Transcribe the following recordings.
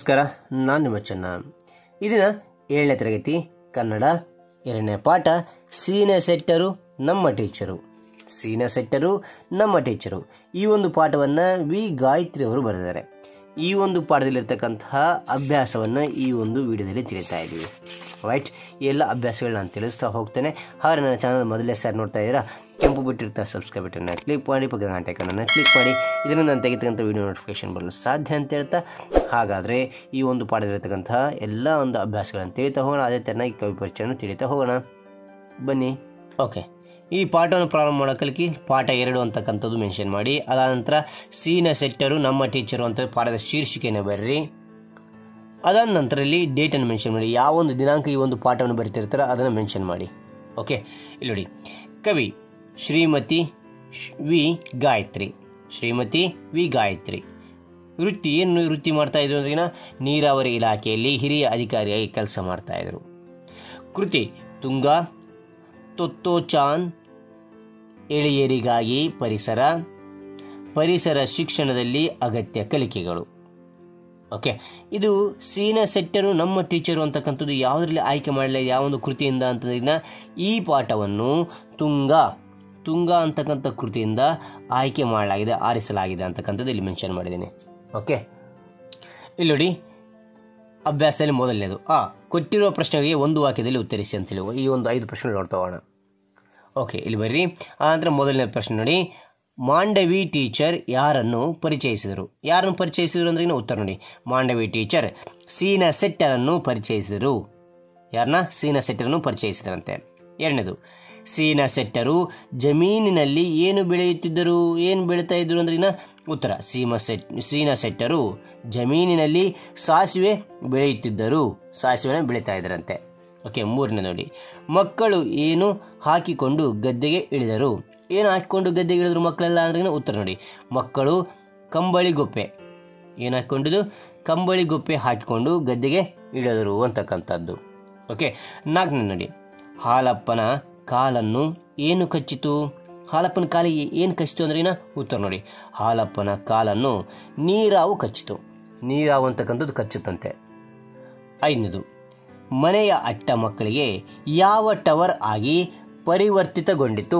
ನಮಸ್ಕಾರ ನಾನು ನಿಮ್ಮ ಚೆನ್ನ ಇದನ್ನ ಏಳನೇ ತರಗತಿ ಕನ್ನಡ ಎರಡನೇ ಪಾಠ ಸೀನ ಸೆಟ್ಟರು ನಮ್ಮ ಟೀಚರು ಸೀನ ಸೆಟ್ಟರು ನಮ್ಮ ಟೀಚರು ಈ ಒಂದು ಪಾಠವನ್ನು ವಿ ಗಾಯತ್ರಿ ಅವರು ಬರೆದಿದ್ದಾರೆ ಈ ಒಂದು ಪಾಠದಲ್ಲಿರ್ತಕ್ಕಂತಹ ಅಭ್ಯಾಸವನ್ನು ಈ ಒಂದು ವಿಡಿಯೋದಲ್ಲಿ ತಿಳಿತಾ ಇದ್ದೀವಿ ರೈಟ್ ಈ ಎಲ್ಲ ಅಭ್ಯಾಸಗಳನ್ನ ನಾನು ತಿಳಿಸ್ತಾ ಹೋಗ್ತೇನೆ ಹಾಗೆ ನನ್ನ ಚಾನಲ್ ಮೊದಲೇ ಸಾರಿ ನೋಡ್ತಾ ಇದ್ದೀರಾ ಕೆಂಪು ಬಿಟ್ಟಿರ್ತಾ ಸಬ್ಸ್ಕ್ರೈಬ್ ಬಟನ್ನ ಕ್ಲಿಕ್ ಮಾಡಿ ಪಕ್ಕದ ಗಂಟೆಕನ್ನು ಕ್ಲಿಕ್ ಮಾಡಿ ಇದರಿಂದ ನಾನು ತೆಗೆತಕ್ಕಂಥ ವಿಡಿಯೋ ನೋಟಿಫಿಕೇಶನ್ ಬರಲು ಸಾಧ್ಯ ಅಂತ ಹೇಳ್ತಾ ಹಾಗಾದರೆ ಈ ಒಂದು ಪಾಠದಲ್ಲಿರ್ತಕ್ಕಂತಹ ಎಲ್ಲ ಒಂದು ಅಭ್ಯಾಸಗಳನ್ನು ತಿಳಿತಾ ಹೋಗೋಣ ಅದೇ ಥರನಾಗಿ ಕವಿ ಪರಿಚಯವನ್ನು ತಿಳಿತಾ ಹೋಗೋಣ ಬನ್ನಿ ಓಕೆ ಈ ಪಾಠವನ್ನು ಪ್ರಾರಂಭ ಮಾಡೋಕಲಿಕ್ಕೆ ಪಾಠ ಎರಡು ಅಂತಕ್ಕಂಥದ್ದು ಮೆನ್ಷನ್ ಮಾಡಿ ಅದಾದ ನಂತರ ಸೀನ ಸೆಟ್ಟರು ನಮ್ಮ ಟೀಚರು ಅಂತ ಪಾಠದ ಶೀರ್ಷಿಕೆಯನ್ನು ಬರ್ರಿ ಅದಾದ ನಂತರ ಇಲ್ಲಿ ಡೇಟನ್ನು ಮೆನ್ಷನ್ ಮಾಡಿ ಯಾವ ಒಂದು ದಿನಾಂಕ ಈ ಒಂದು ಪಾಠವನ್ನು ಬರಿತಿರ್ತಾರೋ ಅದನ್ನು ಮೆನ್ಷನ್ ಮಾಡಿ ಓಕೆ ಇಲ್ಲಿ ನೋಡಿ ಕವಿ ಶ್ರೀಮತಿ ಶ್- ವಿ ಗಾಯತ್ರಿ ಶ್ರೀಮತಿ ವಿ ಗಾಯತ್ರಿ ವೃತ್ತಿ ಏನು ವೃತ್ತಿ ಮಾಡ್ತಾ ಇದ್ರು ಅಂದ್ರಿನ ನೀರಾವರಿ ಇಲಾಖೆಯಲ್ಲಿ ಹಿರಿಯ ಅಧಿಕಾರಿಯಾಗಿ ಕೆಲಸ ಮಾಡ್ತಾ ಇದ್ರು ಕೃತಿ ತುಂಗ ತೊತ್ತೋಚಾನ್ ಎಳೆಯರಿಗಾಗಿ ಪರಿಸರ ಪರಿಸರ ಶಿಕ್ಷಣದಲ್ಲಿ ಅಗತ್ಯ ಕಲಿಕೆಗಳು ಓಕೆ ಇದು ಸೀನ ಸೆಟ್ಟರು ನಮ್ಮ ಟೀಚರು ಅಂತಕ್ಕಂಥದ್ದು ಯಾವುದರಲ್ಲಿ ಆಯ್ಕೆ ಮಾಡಲಿಲ್ಲ ಯಾವ ಒಂದು ಕೃತಿಯಿಂದ ಅಂತಂದ್ರೆ ಈ ಪಾಠವನ್ನು ತುಂಗ ತುಂಗ ಅಂತಕ್ಕಂಥ ಕೃತಿಯಿಂದ ಆಯ್ಕೆ ಮಾಡಲಾಗಿದೆ ಆರಿಸಲಾಗಿದೆ ಅಂತಕ್ಕಂಥದ್ದು ಇಲ್ಲಿ ಮೆನ್ಷನ್ ಮಾಡಿದ್ದೇನೆ ಓಕೆ ಇಲ್ಲಿ ನೋಡಿ ಅಭ್ಯಾಸದಲ್ಲಿ ಮೊದಲನೇದು ಆ ಕೊಟ್ಟಿರುವ ಪ್ರಶ್ನೆಗಳಿಗೆ ಒಂದು ವಾಕ್ಯದಲ್ಲಿ ಉತ್ತರಿಸಿ ಅಂತೇಳಿ ಈ ಒಂದು ಐದು ಪ್ರಶ್ನೆ ನೋಡ್ತಾ ಹೋಗೋಣ ಓಕೆ ಇಲ್ಲಿ ಬರ್ರಿ ಆನಂತರ ಮೊದಲನೇ ಪ್ರಶ್ನೆ ನೋಡಿ ಮಾಂಡವಿ ಟೀಚರ್ ಯಾರನ್ನು ಪರಿಚಯಿಸಿದರು ಯಾರನ್ನು ಪರಿಚಯಿಸಿದರು ಅಂದ್ರೆ ಇನ್ನು ಉತ್ತರ ನೋಡಿ ಮಾಂಡವಿ ಟೀಚರ್ ಸೀನ ಸೆಟ್ಟರನ್ನು ಪರಿಚಯಿಸಿದರು ಯಾರನ್ನ ಸೀನ ಸೆಟ್ಟರನ್ನು ಪರಿಚಯಿಸಿದರಂತೆ ಎರಡನೇದು ಸೀನ ಸೆಟ್ಟರು ಜಮೀನಿನಲ್ಲಿ ಏನು ಬೆಳೆಯುತ್ತಿದ್ದರು ಏನು ಬೆಳೀತಾ ಇದ್ರು ಅಂದ್ರೆ ಇನ್ನ ಉತ್ತರ ಸೀಮ ಸೆಟ್ ಸೀನ ಸೆಟ್ಟರು ಜಮೀನಿನಲ್ಲಿ ಸಾಸಿವೆ ಬೆಳೆಯುತ್ತಿದ್ದರು ಸಾಸಿವೆನ ಬೆಳೀತಾ ಇದ್ದರಂತೆ ಓಕೆ ಮೂರನೇ ನೋಡಿ ಮಕ್ಕಳು ಏನು ಹಾಕಿಕೊಂಡು ಗದ್ದೆಗೆ ಇಳಿದರು ಏನು ಹಾಕಿಕೊಂಡು ಗದ್ದೆಗೆ ಇಳಿದ್ರು ಮಕ್ಕಳೆಲ್ಲ ಅಂದ್ರೆ ಉತ್ತರ ನೋಡಿ ಮಕ್ಕಳು ಕಂಬಳಿ ಗೊಪ್ಪೆ ಏನು ಹಾಕಿಕೊಂಡಿದ್ದು ಕಂಬಳಿ ಗೊಪ್ಪೆ ಹಾಕಿಕೊಂಡು ಗದ್ದೆಗೆ ಇಳಿದರು ಅಂತಕ್ಕಂಥದ್ದು ಓಕೆ ನಾಲ್ಕನೇ ನೋಡಿ ಹಾಲಪ್ಪನ ಕಾಲನ್ನು ಏನು ಕಚ್ಚಿತು ಹಾಲಪ್ಪನ ಕಾಲಿಗೆ ಏನು ಕಚ್ಚಿತು ಅಂದ್ರೆ ಏನ ಉತ್ತರ ನೋಡಿ ಹಾಲಪ್ಪನ ಕಾಲನ್ನು ನೀರಾವು ಕಚ್ಚಿತು ನೀರಾವು ಅಂತಕ್ಕಂಥದ್ದು ಕಚ್ಚುತ್ತಂತೆ ಐದನೇದು ಮನೆಯ ಅಟ್ಟ ಮಕ್ಕಳಿಗೆ ಯಾವ ಟವರ್ ಆಗಿ ಪರಿವರ್ತಿತಗೊಂಡಿತು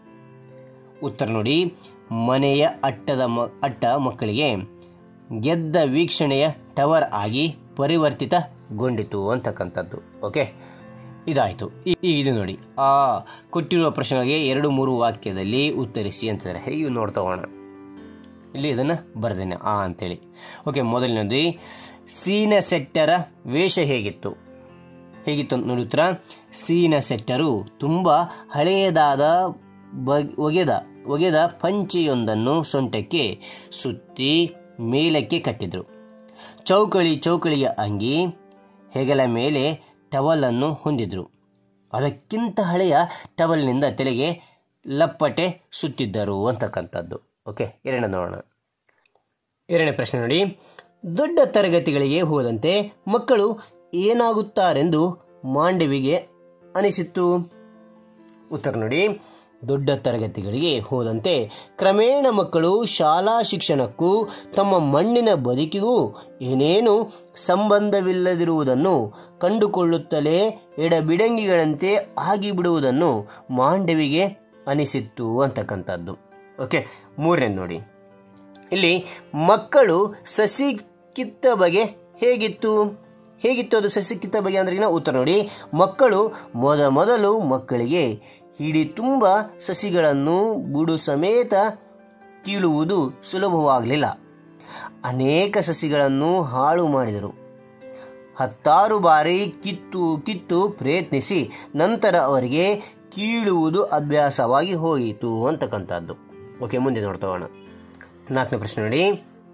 ಉತ್ತರ ನೋಡಿ ಮನೆಯ ಅಟ್ಟದ ಮ ಅಟ್ಟ ಮಕ್ಕಳಿಗೆ ಗೆದ್ದ ವೀಕ್ಷಣೆಯ ಟವರ್ ಆಗಿ ಪರಿವರ್ತಿತಗೊಂಡಿತು ಅಂತಕ್ಕಂಥದ್ದು ಓಕೆ ಇದಾಯಿತು ಇದು ನೋಡಿ ಆ ಕೊಟ್ಟಿರುವ ಪ್ರಶ್ನೆಗಳಿಗೆ ಎರಡು ಮೂರು ವಾಕ್ಯದಲ್ಲಿ ಉತ್ತರಿಸಿ ಅಂತಿದ್ದಾರೆ ಹೇಗೆ ನೋಡ್ತಾ ಹೋಗೋಣ ಇಲ್ಲಿ ಇದನ್ನು ಬರೆದೇನೆ ಆ ಅಂತೇಳಿ ಓಕೆ ಮೊದಲನೇದು ಸೀನ ಸೆಟ್ಟರ ವೇಷ ಹೇಗಿತ್ತು ಹೇಗಿತ್ತು ಅಂತ ನೋಡಿ ಉತ್ತರ ಸೀನ ಸೆಟ್ಟರು ತುಂಬ ಹಳೆಯದಾದ ಬಗ್- ಒಗೆದ ಒಗೆದ ಪಂಚೆಯೊಂದನ್ನು ಸೊಂಟಕ್ಕೆ ಸುತ್ತಿ ಮೇಲಕ್ಕೆ ಕಟ್ಟಿದ್ರು ಚೌಕಳಿ ಚೌಕಳಿಯ ಅಂಗಿ ಹೆಗಲ ಮೇಲೆ ಟವಲನ್ನು ಹೊಂದಿದ್ರು ಅದಕ್ಕಿಂತ ಹಳೆಯ ಟವಲ್ನಿಂದ ತಲೆಗೆ ಲಪ್ಪಟೆ ಸುತ್ತಿದ್ದರು ಅಂತಕ್ಕಂಥದ್ದು ಓಕೆ ಎರಡನೇ ನೋಡೋಣ ಎರಡನೇ ಪ್ರಶ್ನೆ ನೋಡಿ ದೊಡ್ಡ ತರಗತಿಗಳಿಗೆ ಹೋದಂತೆ ಮಕ್ಕಳು ಏನಾಗುತ್ತಾರೆಂದು ಮಾಂಡವಿಗೆ ಅನಿಸಿತ್ತು ಉತ್ತರ ನೋಡಿ ದೊಡ್ಡ ತರಗತಿಗಳಿಗೆ ಹೋದಂತೆ ಕ್ರಮೇಣ ಮಕ್ಕಳು ಶಾಲಾ ಶಿಕ್ಷಣಕ್ಕೂ ತಮ್ಮ ಮಣ್ಣಿನ ಬದುಕಿಗೂ ಏನೇನು ಸಂಬಂಧವಿಲ್ಲದಿರುವುದನ್ನು ಕಂಡುಕೊಳ್ಳುತ್ತಲೇ ಎಡಬಿಡಂಗಿಗಳಂತೆ ಆಗಿಬಿಡುವುದನ್ನು ಮಾಂಡವಿಗೆ ಅನಿಸಿತ್ತು ಅಂತಕ್ಕಂಥದ್ದು ಓಕೆ ಮೂರನೇದು ನೋಡಿ ಇಲ್ಲಿ ಮಕ್ಕಳು ಸಸಿ ಕಿತ್ತ ಬಗೆ ಹೇಗಿತ್ತು ಹೇಗಿತ್ತು ಅದು ಸಸಿ ಕಿತ್ತ ಬಗೆ ಅಂದ್ರೆ ಉತ್ತರ ನೋಡಿ ಮಕ್ಕಳು ಮೊದ ಮೊದಲು ಮಕ್ಕಳಿಗೆ ಹಿಡಿ ತುಂಬ ಸಸಿಗಳನ್ನು ಬುಡು ಸಮೇತ ಕೀಳುವುದು ಸುಲಭವಾಗಲಿಲ್ಲ ಅನೇಕ ಸಸಿಗಳನ್ನು ಹಾಳು ಮಾಡಿದರು ಹತ್ತಾರು ಬಾರಿ ಕಿತ್ತು ಕಿತ್ತು ಪ್ರಯತ್ನಿಸಿ ನಂತರ ಅವರಿಗೆ ಕೀಳುವುದು ಅಭ್ಯಾಸವಾಗಿ ಹೋಯಿತು ಅಂತಕ್ಕಂಥದ್ದು ಓಕೆ ಮುಂದೆ ನೋಡ್ತಾ ಹೋಗೋಣ ನಾಲ್ಕನೇ ಪ್ರಶ್ನೆ ನೋಡಿ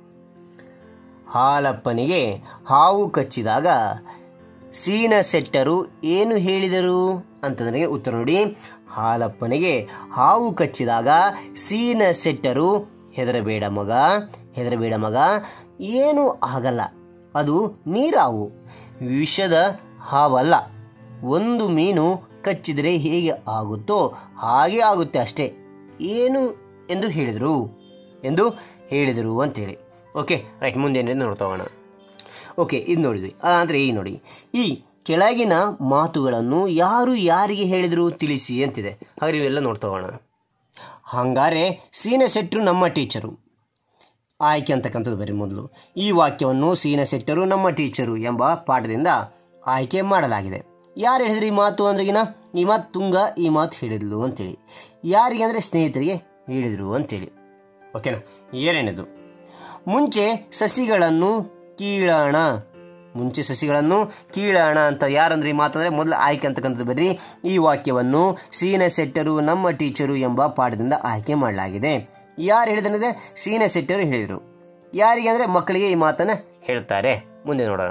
ಹಾಲಪ್ಪನಿಗೆ ಹಾವು ಕಚ್ಚಿದಾಗ ಸೀನ ಸೆಟ್ಟರು ಏನು ಹೇಳಿದರು ಅಂತಂದ್ರೆ ಉತ್ತರ ನೋಡಿ ಹಾಲಪ್ಪನಿಗೆ ಹಾವು ಕಚ್ಚಿದಾಗ ಸೀನ ಸೆಟ್ಟರು ಹೆದರಬೇಡ ಮಗ ಹೆದರಬೇಡ ಮಗ ಏನೂ ಆಗಲ್ಲ ಅದು ನೀರಾವು ವಿಷದ ಹಾವಲ್ಲ ಒಂದು ಮೀನು ಕಚ್ಚಿದರೆ ಹೇಗೆ ಆಗುತ್ತೋ ಹಾಗೆ ಆಗುತ್ತೆ ಅಷ್ಟೇ ಏನು ಎಂದು ಹೇಳಿದರು ಎಂದು ಹೇಳಿದರು ಅಂತೇಳಿ ಓಕೆ ರೈಟ್ ಮುಂದೆ ಏನಿದೆ ನೋಡ್ತಾ ಹೋಗೋಣ ಓಕೆ ಇದು ನೋಡಿದ್ವಿ ಅಂದರೆ ಈ ನೋಡಿ ಈ ಕೆಳಗಿನ ಮಾತುಗಳನ್ನು ಯಾರು ಯಾರಿಗೆ ಹೇಳಿದರು ತಿಳಿಸಿ ಅಂತಿದೆ ಹಾಗಾದ್ರೆ ಇವೆಲ್ಲ ನೋಡ್ತಾ ಹೋಗೋಣ ಹಂಗಾರೆ ಸೀನ ಶೆಟ್ಟರು ನಮ್ಮ ಟೀಚರು ಆಯ್ಕೆ ಅಂತಕ್ಕಂಥದ್ದು ಬರೀ ಮೊದಲು ಈ ವಾಕ್ಯವನ್ನು ಸೀನ ಶೆಟ್ಟರು ನಮ್ಮ ಟೀಚರು ಎಂಬ ಪಾಠದಿಂದ ಆಯ್ಕೆ ಮಾಡಲಾಗಿದೆ ಯಾರು ಹೇಳಿದ್ರು ಈ ಮಾತು ಅಂದ್ರಗಿನ ಈ ಮಾತು ತುಂಗ ಈ ಮಾತು ಹೇಳಿದ್ಲು ಅಂತೇಳಿ ಯಾರಿಗೆ ಅಂದರೆ ಸ್ನೇಹಿತರಿಗೆ ಹೇಳಿದರು ಅಂತೇಳಿ ಓಕೆನಾ ಏನೇನದು ಮುಂಚೆ ಸಸಿಗಳನ್ನು ಕೀಳೋಣ ಮುಂಚೆ ಸಸಿಗಳನ್ನು ಕೀಳೋಣ ಅಂತ ಯಾರಂದ್ರೆ ಈ ಮಾತಂದ್ರೆ ಮೊದಲು ಆಯ್ಕೆ ಅಂತಕ್ಕಂಥದ್ದು ಬರ್ರಿ ಈ ವಾಕ್ಯವನ್ನು ಸೀನ ಸೆಟ್ಟರು ನಮ್ಮ ಟೀಚರು ಎಂಬ ಪಾಠದಿಂದ ಆಯ್ಕೆ ಮಾಡಲಾಗಿದೆ ಯಾರು ಹೇಳಿದ್ರೆ ಸೀನ ಸೆಟ್ಟರು ಹೇಳಿದರು ಯಾರಿಗೆ ಅಂದರೆ ಮಕ್ಕಳಿಗೆ ಈ ಮಾತನ್ನು ಹೇಳ್ತಾರೆ ಮುಂದೆ ನೋಡೋಣ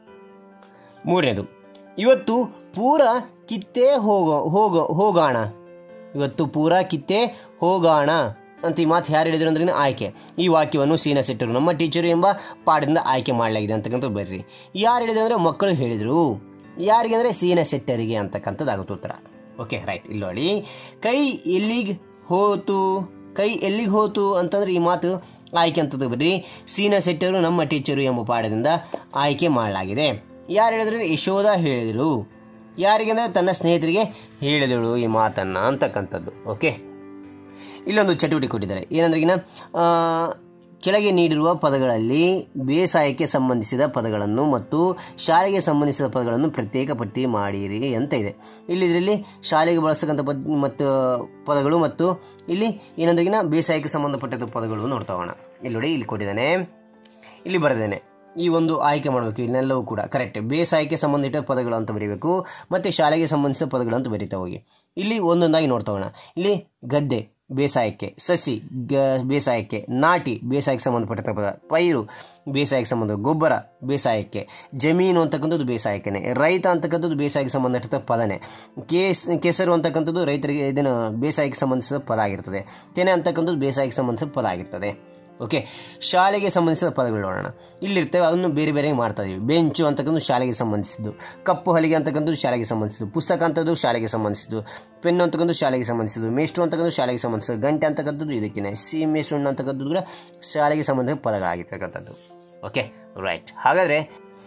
ಮೂರನೇದು ಇವತ್ತು ಪೂರ ಕಿತ್ತೇ ಹೋಗ ಹೋಗ ಹೋಗೋಣ ಇವತ್ತು ಪೂರ ಕಿತ್ತೇ ಹೋಗೋಣ ಅಂತ ಈ ಮಾತು ಯಾರು ಹೇಳಿದ್ರು ಅಂದ್ರೆ ಆಯ್ಕೆ ಈ ವಾಕ್ಯವನ್ನು ಸೀನ ಸೆಟ್ಟರು ನಮ್ಮ ಟೀಚರು ಎಂಬ ಪಾಠದಿಂದ ಆಯ್ಕೆ ಮಾಡಲಾಗಿದೆ ಅಂತಕ್ಕಂಥದ್ದು ಬರ್ರಿ ಯಾರು ಹೇಳಿದ್ರು ಅಂದರೆ ಮಕ್ಕಳು ಹೇಳಿದರು ಯಾರಿಗೆ ಅಂದರೆ ಸೀನ ಸೆಟ್ಟರಿಗೆ ಅಂತಕ್ಕಂಥದ್ದಾಗುತ್ತೆ ಉತ್ತರ ಓಕೆ ರೈಟ್ ಇಲ್ಲಿ ನೋಡಿ ಕೈ ಎಲ್ಲಿಗೆ ಹೋತು ಕೈ ಎಲ್ಲಿಗೆ ಹೋತು ಅಂತಂದ್ರೆ ಈ ಮಾತು ಆಯ್ಕೆ ಅಂತದ್ದು ಬರ್ರಿ ಸೀನ ಸೆಟ್ಟರು ನಮ್ಮ ಟೀಚರು ಎಂಬ ಪಾಠದಿಂದ ಆಯ್ಕೆ ಮಾಡಲಾಗಿದೆ ಯಾರು ಹೇಳಿದ್ರೆ ಯಶೋಧ ಹೇಳಿದರು ಯಾರಿಗೆ ಅಂದರೆ ತನ್ನ ಸ್ನೇಹಿತರಿಗೆ ಹೇಳಿದಳು ಈ ಮಾತನ್ನು ಅಂತಕ್ಕಂಥದ್ದು ಓಕೆ ಇಲ್ಲೊಂದು ಚಟುವಟಿಕೆ ಕೊಟ್ಟಿದ್ದಾರೆ ಏನಂದ್ರೆ ಈಗಿನ ಆ, ಕೆಳಗೆ ನೀಡಿರುವ ಪದಗಳಲ್ಲಿ ಬೇಸಾಯಕ್ಕೆ ಸಂಬಂಧಿಸಿದ ಪದಗಳನ್ನು ಮತ್ತು ಶಾಲೆಗೆ ಸಂಬಂಧಿಸಿದ ಪದಗಳನ್ನು ಪ್ರತ್ಯೇಕ ಪಟ್ಟಿ ಮಾಡಿರಿ ಅಂತ ಇದೆ ಇಲ್ಲಿ ಇದರಲ್ಲಿ ಶಾಲೆಗೆ ಬಳಸ್ತಕ್ಕಂಥ ಪದ ಮತ್ತು ಪದಗಳು ಮತ್ತು ಇಲ್ಲಿ ಏನಂದ್ರಿಗಿನ ಬೇಸಾಯಕ್ಕೆ ಸಂಬಂಧಪಟ್ಟಂಥ ಪದಗಳು ನೋಡ್ತಾ ಹೋಗೋಣ ಇಲ್ಲಿ ನೋಡಿ ಇಲ್ಲಿ ಕೊಟ್ಟಿದ್ದಾನೆ ಇಲ್ಲಿ ಬರೆದೇನೆ ಈ ಒಂದು ಆಯ್ಕೆ ಮಾಡಬೇಕು ಇಲ್ಲೆಲ್ಲವೂ ಕೂಡ ಕರೆಕ್ಟ್ ಬೇಸಾಯಕ್ಕೆ ಸಂಬಂಧಿತ ಪದಗಳು ಅಂತ ಬರೀಬೇಕು ಮತ್ತು ಶಾಲೆಗೆ ಸಂಬಂಧಿಸಿದ ಪದಗಳು ಅಂತ ಬರೀತಾ ಹೋಗಿ ಇಲ್ಲಿ ಒಂದೊಂದಾಗಿ ನೋಡ್ತಾ ಹೋಗೋಣ ಇಲ್ಲಿ ಗದ್ದೆ ಬೇಸಾಯಕ್ಕೆ ಸಸಿ ಗ ಬೇಸಾಯಕ್ಕೆ ನಾಟಿ ಬೇಸಾಯಕ್ಕೆ ಸಂಬಂಧಪಟ್ಟ ಪದ ಪೈರು ಬೇಸಾಯಕ್ಕೆ ಸಂಬಂಧ ಗೊಬ್ಬರ ಬೇಸಾಯಕ್ಕೆ ಜಮೀನು ಅಂತಕ್ಕಂಥದ್ದು ಬೇಸಾಯಕ್ಕೆ ರೈತ ಅಂತಕ್ಕಂಥದ್ದು ಬೇಸಾಯಕ್ಕೆ ಸಂಬಂಧಪಟ್ಟ ಪದನೇ ಕೇಸ್ ಕೆಸರು ಅಂತಕ್ಕಂಥದ್ದು ರೈತರಿಗೆ ಇದನ್ನು ಬೇಸಾಯಕ್ಕೆ ಸಂಬಂಧಿಸಿದ ಪದ ಆಗಿರ್ತದೆ ತೆನೆ ಅಂತಕ್ಕಂಥದ್ದು ಬೇಸಾಯಕ್ಕೆ ಸಂಬಂಧಿಸಿದ ಪದ ಆಗಿರ್ತದೆ ಓಕೆ ಶಾಲೆಗೆ ಸಂಬಂಧಿಸಿದ ಪದಗಳು ನೋಡೋಣ ಇಲ್ಲಿರ್ತೇವೆ ಅದನ್ನು ಬೇರೆ ಬೇರೆ ಮಾಡ್ತಾ ಇದೀವಿ ಬೆಂಚು ಅಂತಕ್ಕಂಥ ಶಾಲೆಗೆ ಸಂಬಂಧಿಸಿದ್ದು ಕಪ್ಪು ಹಲಿಗೆ ಅಂತಕ್ಕಂಥದ್ದು ಶಾಲೆಗೆ ಸಂಬಂಧಿಸಿದ್ದು ಪುಸ್ತಕ ಅಂತದ್ದು ಶಾಲೆಗೆ ಸಂಬಂಧಿಸಿದ್ದು ಪೆನ್ನು ಅಂತಕ್ಕಂಥ ಶಾಲೆಗೆ ಸಂಬಂಧಿಸಿದ್ದು ಮೇಷ್ಟ್ರು ಅಂತಕ್ಕಂಥ ಶಾಲೆಗೆ ಸಂಬಂಧಿಸಿದ್ದು ಗಂಟೆ ಅಂತಕ್ಕಂಥದ್ದು ಇದಕ್ಕೆ ಸೀಮೆ ಸುಣ್ಣ ಅಂತಕ್ಕಂಥದ್ದು ಕೂಡ ಶಾಲೆಗೆ ಸಂಬಂಧಿಸಿದ ಪದಗಳಾಗಿರ್ತಕ್ಕಂಥದ್ದು ಓಕೆ ರೈಟ್ ಹಾಗಾದರೆ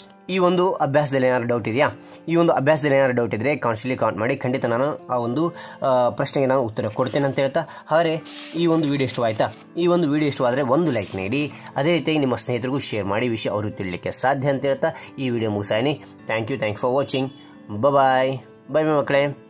ಈ ಒಂದು ಅಭ್ಯಾಸದಲ್ಲಿ ಏನಾದ್ರು ಡೌಟ್ ಇದೆಯಾ ಈ ಒಂದು ಅಭ್ಯಾಸದಲ್ಲಿ ಏನಾದ್ರು ಡೌಟ್ ಇದ್ದರೆ ಕಾನ್ಸ್ಟಲಿ ಕಾಮೆಂಟ್ ಮಾಡಿ ಖಂಡಿತ ನಾನು ಆ ಒಂದು ಆ, ಪ್ರಶ್ನೆಗೆ ನಾನು ಉತ್ತರ ಕೊಡ್ತೇನೆ ಅಂತ ಹೇಳ್ತಾ ಹಾಗೆ ಈ ಒಂದು ವಿಡಿಯೋ ಇಷ್ಟವಾಯ್ತಾ ಈ ಒಂದು ವಿಡಿಯೋ ಇಷ್ಟವಾದರೆ ಒಂದು ಲೈಕ್ ನೀಡಿ ಅದೇ ರೀತಿಯಾಗಿ ನಿಮ್ಮ ಸ್ನೇಹಿತರಿಗೂ ಶೇರ್ ಮಾಡಿ ವಿಷಯ ಅವರು ತಿಳಿಲಿಕ್ಕೆ ಸಾಧ್ಯ ಅಂತ ಹೇಳ್ತಾ ಈ ವಿಡಿಯೋ ಮುಗಿಸಾಯಿನಿ thank you thank for watching bye bye ಮಕ್ಕಳೇ